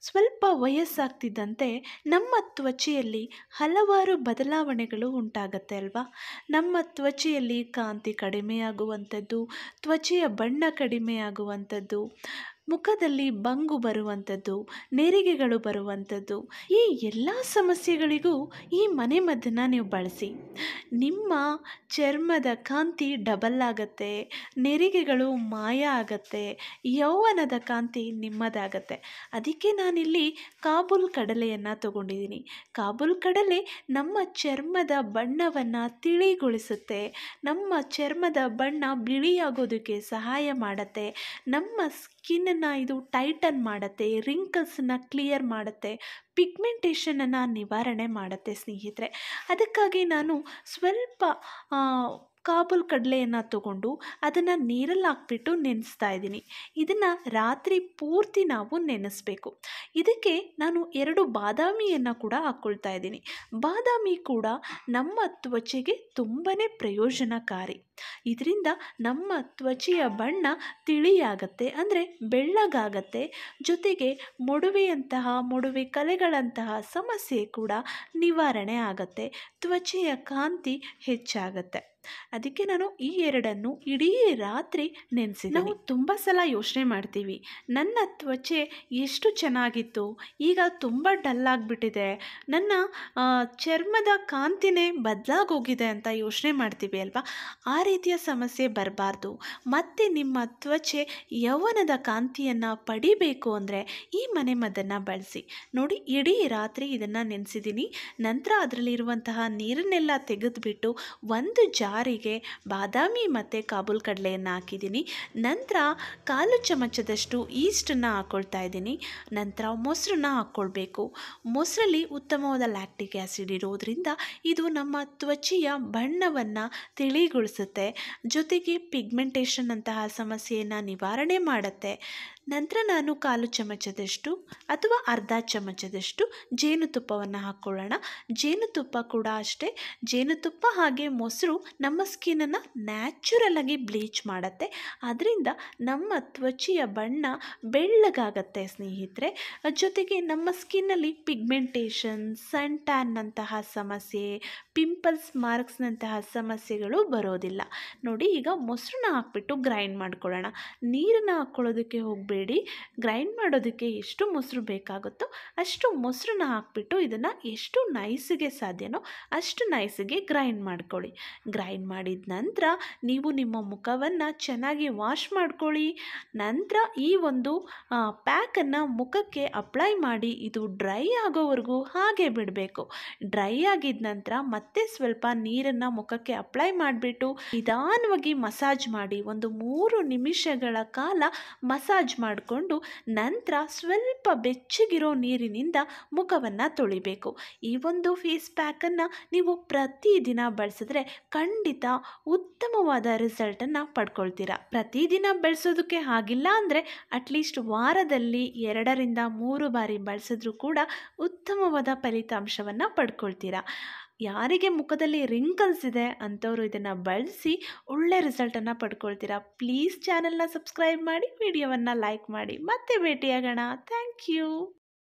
ಸ್ವಲ್ಪ ವಯಸ್ಸಾಗ್ತಿದ್ದಂತೆ ನಮ್ಮ ತ್ವಚೆಯಲ್ಲಿ ಹಲವಾರು ಬದಲಾವಣೆಗಳು ಉಂಟಾಗತ್ತೆ ಅಲ್ವಾ ನಮ್ಮ ತ್ವಚೆಯಲ್ಲಿ ಕಾಂತಿ ಕಡಿಮೆಯಾಗುವಂಥದ್ದು ತ್ವಚೆಯ ಬಣ್ಣ ಕಡಿಮೆಯಾಗುವಂಥದ್ದು ಮುಖದಲ್ಲಿ ಬಂಗು ಬರುವಂಥದ್ದು ನೆರಿಗೆಗಳು ಬರುವಂಥದ್ದು ಈ ಎಲ್ಲ ಸಮಸ್ಯೆಗಳಿಗೂ ಈ ಮನೆಮದ್ದನ್ನು ನೀವು ಬಳಸಿ ನಿಮ್ಮ ಚರ್ಮದ ಕಾಂತಿ ಡಬಲ್ ಆಗತ್ತೆ ನೆರಿಗೆಗಳು ಮಾಯ ಆಗತ್ತೆ ಯೌವನದ ಕಾಂತಿ ನಿಮ್ಮದಾಗತ್ತೆ ಅದಕ್ಕೆ ನಾನಿಲ್ಲಿ ಕಾಬೂಲ್ ಕಡಲೆಯನ್ನು ತಗೊಂಡಿದ್ದೀನಿ ಕಾಬೂಲ್ ಕಡಲೆ ನಮ್ಮ ಚರ್ಮದ ಬಣ್ಣವನ್ನು ತಿಳಿಗೊಳಿಸುತ್ತೆ ನಮ್ಮ ಚರ್ಮದ ಬಣ್ಣ ಬಿಳಿಯಾಗೋದಕ್ಕೆ ಸಹಾಯ ಮಾಡುತ್ತೆ ನಮ್ಮ ಸ್ಕಿನ್ನನ್ನು ಇದು ಟೈಟನ್ ಮಾಡುತ್ತೆ ರಿಂಕಲ್ಸನ್ನು ಕ್ಲಿಯರ್ ಮಾಡುತ್ತೆ ಪಿಗ್ಮೆಂಟೇಷನನ್ನು ನಿವಾರಣೆ ಮಾಡುತ್ತೆ ಸ್ನೇಹಿತರೆ ಅದಕ್ಕಾಗಿ ನಾನು ಸ್ವಲ್ಪ ಕಾಬೂಲ್ ಕಡಲೆಯನ್ನು ತಗೊಂಡು ಅದನ್ನು ನೀರಲ್ಲಿ ಹಾಕ್ಬಿಟ್ಟು ನೆನೆಸ್ತಾ ಇದ್ದೀನಿ ಇದನ್ನು ರಾತ್ರಿ ಪೂರ್ತಿ ನಾವು ನೆನೆಸ್ಬೇಕು ಇದಕ್ಕೆ ನಾನು ಎರಡು ಬಾದಾಮಿಯನ್ನು ಕೂಡ ಹಾಕ್ಕೊಳ್ತಾ ಇದ್ದೀನಿ ಬಾದಾಮಿ ಕೂಡ ನಮ್ಮ ತ್ವಚೆಗೆ ತುಂಬಾ ಪ್ರಯೋಜನಕಾರಿ ಇದರಿಂದ ನಮ್ಮ ತ್ವಚೆಯ ಬಣ್ಣ ತಿಳಿಯಾಗತ್ತೆ ಅಂದರೆ ಬೆಳ್ಳಗಾಗತ್ತೆ ಜೊತೆಗೆ ಮೊಡವೆಯಂತಹ ಮೊಡವೆ ಕಲೆಗಳಂತಹ ಸಮಸ್ಯೆ ಕೂಡ ನಿವಾರಣೆ ಆಗತ್ತೆ ತ್ವಚೆಯ ಕಾಂತಿ ಹೆಚ್ಚಾಗತ್ತೆ ಅದಕ್ಕೆ ನಾನು ಈ ಎರಡನ್ನು ಇಡೀ ರಾತ್ರಿ ನೆನೆಸಿ ನಾವು ತುಂಬ ಸಲ ಯೋಚನೆ ಮಾಡ್ತೀವಿ ನನ್ನ ತ್ವಚೆ ಎಷ್ಟು ಚೆನ್ನಾಗಿತ್ತು ಈಗ ತುಂಬ ಡಲ್ ಆಗಿಬಿಟ್ಟಿದೆ ನನ್ನ ಚರ್ಮದ ಕಾಂತಿನೇ ಬದಲಾಗೋಗಿದೆ ಅಂತ ಯೋಚನೆ ಮಾಡ್ತೀವಿ ಅಲ್ವಾ ಆ ರೀತಿಯ ಸಮಸ್ಯೆ ಬರಬಾರ್ದು ಮತ್ತು ನಿಮ್ಮ ತ್ವಚೆ ಯೌವನದ ಕಾಂತಿಯನ್ನು ಪಡಿಬೇಕು ಅಂದರೆ ಈ ಮನೆಮದ್ದನ್ನು ಬಳಸಿ ನೋಡಿ ಇಡೀ ರಾತ್ರಿ ಇದನ್ನು ನೆನೆಸಿದ್ದೀನಿ ನಂತರ ಅದರಲ್ಲಿರುವಂತಹ ನೀರನ್ನೆಲ್ಲ ತೆಗೆದುಬಿಟ್ಟು ಒಂದು ಜಾರಿಗೆ ಬಾದಾಮಿ ಮತ್ತು ಕಾಬೂಲ್ ಕಡಲೆಯನ್ನು ಹಾಕಿದ್ದೀನಿ ನಂತರ ಕಾಲು ಚಮಚದಷ್ಟು ಈಸ್ಟನ್ನು ಹಾಕ್ಕೊಳ್ತಾ ಇದ್ದೀನಿ ನಂತರ ಮೊಸರನ್ನ ಹಾಕ್ಕೊಳ್ಬೇಕು ಮೊಸರಲ್ಲಿ ಉತ್ತಮವಾದ ಲ್ಯಾಕ್ಟಿಕ್ ಆ್ಯಸಿಡ್ ಇರೋದ್ರಿಂದ ಇದು ನಮ್ಮ ತ್ವಚೆಯ ಬಣ್ಣವನ್ನು ತಿಳಿಗೊಳಿಸುತ್ತೆ ಜೊತೆಗೆ ಪಿಗ್ಮೆಂಟೇಷನ್ ಅಂತಹ ಸಮಸ್ಯೆಯನ್ನು ನಿವಾರಣೆ ಮಾಡುತ್ತೆ ನಂತರ ನಾನು ಕಾಲು ಚಮಚದಷ್ಟು ಅಥವಾ ಅರ್ಧ ಚಮಚದಷ್ಟು ಜೇನುತುಪ್ಪವನ್ನು ಹಾಕ್ಕೊಳ್ಳೋಣ ಜೇನುತುಪ್ಪ ಕೂಡ ಅಷ್ಟೇ ಜೇನುತುಪ್ಪ ಹಾಗೆ ಮೊಸರು ನಮ್ಮ ಸ್ಕಿನ್ನನ್ನು ನ್ಯಾಚುರಲಾಗಿ ಬ್ಲೀಚ್ ಮಾಡುತ್ತೆ ಅದರಿಂದ ನಮ್ಮ ತ್ವಚೆಯ ಬಣ್ಣ ಬೆಳ್ಳಗಾಗತ್ತೆ ಸ್ನೇಹಿತರೆ ಜೊತೆಗೆ ನಮ್ಮ ಸ್ಕಿನ್ನಲ್ಲಿ ಪಿಗ್ಮೆಂಟೇಷನ್ ಸನ್ ಟ್ಯಾನ್ನಂತಹ ಸಮಸ್ಯೆ ಪಿಂಪಲ್ಸ್ ಮಾರ್ಕ್ಸ್ನಂತಹ ಸಮಸ್ಯೆಗಳು ಬರೋದಿಲ್ಲ ನೋಡಿ ಈಗ ಮೊಸರನ್ನ ಹಾಕ್ಬಿಟ್ಟು ಗ್ರೈಂಡ್ ಮಾಡ್ಕೊಳ್ಳೋಣ ನೀರನ್ನು ಹಾಕ್ಕೊಳ್ಳೋದಕ್ಕೆ ಹೋಗಬೇಡಿ ಗ್ರೈಂಡ್ ಮಾಡೋದಕ್ಕೆ ಎಷ್ಟು ಮೊಸರು ಬೇಕಾಗುತ್ತೋ ಅಷ್ಟು ಮೊಸರನ್ನ ಹಾಕ್ಬಿಟ್ಟು ಇದನ್ನು ಎಷ್ಟು ನೈಸಿಗೆ ಸಾಧ್ಯನೋ ಅಷ್ಟು ನೈಸಿಗೆ ಗ್ರೈಂಡ್ ಮಾಡ್ಕೊಳ್ಳಿ ಗ್ರೈಂಡ್ ಮಾಡಿದ ನಂತರ ನೀವು ನಿಮ್ಮ ಮುಖವನ್ನು ಚೆನ್ನಾಗಿ ವಾಶ್ ಮಾಡ್ಕೊಳ್ಳಿ ನಂತರ ಈ ಒಂದು ಪ್ಯಾಕನ್ನು ಮುಖಕ್ಕೆ ಅಪ್ಲೈ ಮಾಡಿ ಇದು ಡ್ರೈ ಆಗೋವರೆಗೂ ಹಾಗೆ ಬಿಡಬೇಕು ಡ್ರೈ ಆಗಿದ ನಂತರ ಮತ್ತೆ ಸ್ವಲ್ಪ ನೀರನ್ನು ಮುಖಕ್ಕೆ ಅಪ್ಲೈ ಮಾಡಿಬಿಟ್ಟು ನಿಧಾನವಾಗಿ ಮಸಾಜ್ ಮಾಡಿ ಒಂದು ಮೂರು ನಿಮಿಷಗಳ ಕಾಲ ಮಸಾಜ್ ಮಾಡಿಕೊಂಡು ನಂತರ ಸ್ವಲ್ಪ ಬೆಚ್ಚಗಿರೋ ನೀರಿನಿಂದ ಮುಖವನ್ನು ತೊಳಿಬೇಕು ಈ ಒಂದು ಫೇಸ್ ಪ್ಯಾಕನ್ನು ನೀವು ಪ್ರತಿದಿನ ಬಳಸಿದ್ರೆ ಖಂಡಿತ ಉತ್ತಮವಾದ ರಿಸಲ್ಟನ್ನು ಪಡ್ಕೊಳ್ತೀರಾ ಪ್ರತಿದಿನ ಬಳಸೋದಕ್ಕೆ ಆಗಿಲ್ಲ ಅಂದರೆ ಅಟ್ಲೀಸ್ಟ್ ವಾರದಲ್ಲಿ ಎರಡರಿಂದ ಮೂರು ಬಾರಿ ಬಳಸಿದ್ರೂ ಕೂಡ ಉತ್ತಮವಾದ ಫಲಿತಾಂಶವನ್ನು ಪಡ್ಕೊಳ್ತೀರಾ ಯಾರಿಗೆ ಮುಖದಲ್ಲಿ ರಿಂಕಲ್ಸ್ ಇದೆ ಅಂಥವರು ಇದನ್ನು ಬಳಸಿ ಒಳ್ಳೆ ರಿಸಲ್ಟನ್ನು ಪಡ್ಕೊಳ್ತೀರಾ ಪ್ಲೀಸ್ ಚಾನಲ್ನ ಸಬ್ಸ್ಕ್ರೈಬ್ ಮಾಡಿ ವಿಡಿಯೋವನ್ನು ಲೈಕ್ ಮಾಡಿ ಮತ್ತೆ ಭೇಟಿಯಾಗೋಣ ಥ್ಯಾಂಕ್ ಯು